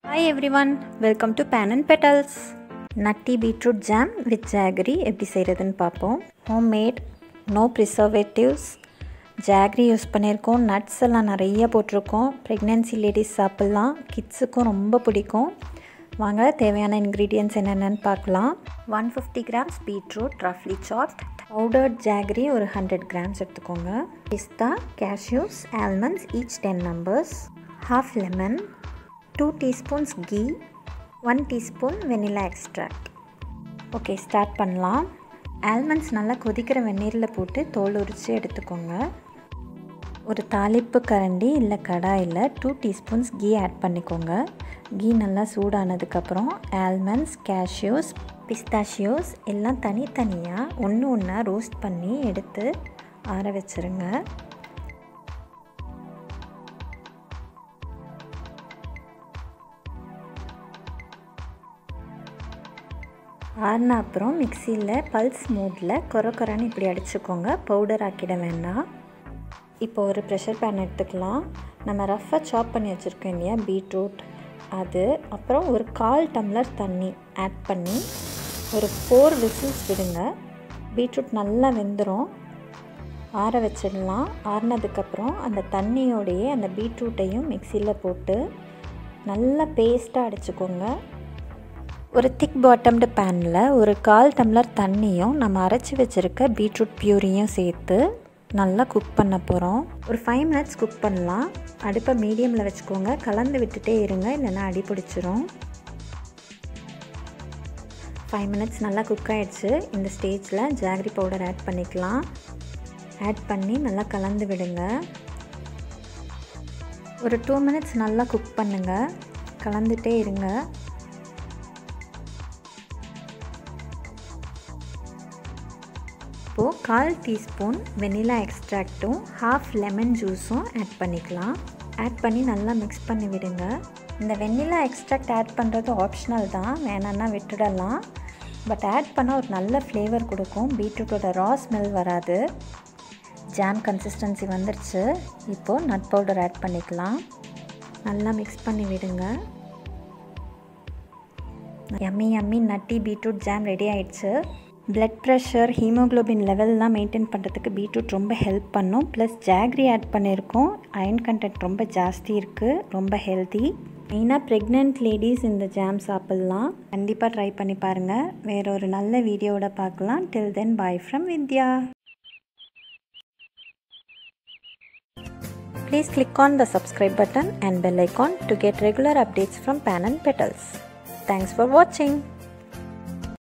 Hi everyone welcome to pan and petals nutty beetroot jam with jaggery எப்படி செய்கிறதுன்னு பார்ப்போம் homemade no preservatives jaggery use பண்ணியிருக்கோம் nuts எல்லாம் நிறைய போட்டிருக்கோம் ப்ரெக்னென்சி லேடிஸ் சாப்பிட்லாம் கிட்ஸுக்கும் ரொம்ப பிடிக்கும் வாங்க தேவையான இன்க்ரீடியன்ட்ஸ் என்னென்னு பார்க்கலாம் ஒன் ஃபிஃப்டி கிராம்ஸ் பீட்ரூட் ரஃப்லி சாப்ட் பவுடர்ட் ஜாகரி ஒரு ஹண்ட்ரட் கிராம்ஸ் எடுத்துக்கோங்க pista cashews almonds each ten numbers half lemon two teaspoons ghee one teaspoon vanilla extract okay start பண்ணலாம் ஆல்மண்ட்ஸ் நல்லா கொதிக்கிற வெந்நீரில் போட்டு தோல் உரித்து எடுத்துக்கோங்க ஒரு தாளிப்பு கரண்டி இல்லை கடாயில் டூ டீஸ்பூன்ஸ் கீ ஆட் பண்ணிக்கோங்க கீ நல்லா சூடானதுக்கப்புறம் ஆல்மண்ட்ஸ் கேஷ்யூஸ் பிஸ்தாஷியோஸ் எல்லாம் தனித்தனியாக ஒன்று ஒன்றா ரோஸ்ட் பண்ணி எடுத்து ஆற வச்சுருங்க ஆறின அப்புறம் மிக்சியில் பல்ஸ் மோடில் கொர கொரன்னு இப்படி அடிச்சுக்கோங்க பவுடர் ஆக்கிட வேண்டாம் இப்போ ஒரு ப்ரெஷர் பேன் எடுத்துக்கலாம் நம்ம ரஃப்பாக சாப் பண்ணி வச்சுருக்கோம் இல்லையா பீட்ரூட் அது அப்புறம் ஒரு கால் டம்ளர் தண்ணி ஆட் பண்ணி ஒரு ஃபோர் விசில்ஸ் விடுங்க பீட்ரூட் நல்லா வெந்துடும் ஆற வச்சிடலாம் ஆறினதுக்கப்புறம் அந்த தண்ணியோடையே அந்த பீட்ரூட்டையும் மிக்சியில் போட்டு நல்லா பேஸ்ட்டாக அடிச்சுக்கோங்க ஒரு திக் பாட்டம்டு பேனில் ஒரு கால் டம்ளர் தண்ணியும் நம்ம அரைச்சி வச்சுருக்க பீட்ரூட் பியூரியும் சேர்த்து நல்லா குக் பண்ண போகிறோம் ஒரு ஃபைவ் மினிட்ஸ் குக் பண்ணலாம் அடுப்பை மீடியமில் வச்சுக்கோங்க கலந்து விட்டுட்டே இருங்க இல்லைன்னா அடி பிடிச்சிரும் ஃபைவ் மினிட்ஸ் நல்லா குக் ஆகிடுச்சு இந்த ஸ்டேஜில் ஜாகரி பவுடர் ஆட் பண்ணிக்கலாம் ஆட் பண்ணி நல்லா கலந்து விடுங்க ஒரு டூ மினிட்ஸ் நல்லா குக் பண்ணுங்கள் கலந்துகிட்டே இருங்க இப்போது கால் டீஸ்பூன் வெனிலா எக்ஸ்ட்ராக்டும் ஹாஃப் லெமன் ஜூஸும் ஆட் பண்ணிக்கலாம் ஆட் பண்ணி நல்லா மிக்ஸ் பண்ணி விடுங்க இந்த வெனிலா எக்ஸ்ட்ராக்ட் ஆட் பண்ணுறது ஆப்ஷனல் தான் வேணான்னா விட்டுடலாம் பட் ஆட் பண்ணால் ஒரு நல்ல ஃப்ளேவர் கொடுக்கும் பீட்ரூட்டோட ரா ஸ்மெல் வராது ஜாம் கன்சிஸ்டன்சி வந்துருச்சு இப்போது நட் பவுடர் ஆட் பண்ணிக்கலாம் நல்லா மிக்ஸ் பண்ணி விடுங்க yummy yummy nutty beetroot jam ready ஆயிடுச்சு பிளட் ப்ரெஷர் ஹீமோக்ளோபின் லெவல்லாம் மெயின்டைன் பண்ணுறதுக்கு பீட்ரூட் ரொம்ப ஹெல்ப் பண்ணும் ப்ளஸ் ஜாக்ரி ஆட் பண்ணியிருக்கோம் அயன் கண்டென்ட் ரொம்ப ஜாஸ்தி இருக்குது ரொம்ப ஹெல்த்தி மெயினாக ப்ரெக்னென்ட் லேடிஸ் இந்த ஜாம் சாப்பிட்லாம் கண்டிப்பாக ட்ரை பண்ணி பாருங்கள் வேற ஒரு நல்ல வீடியோவோட பார்க்கலாம் till then bye from Vidya Please click on the subscribe button and bell icon to get regular updates from Pan and Petals. Thanks for watching.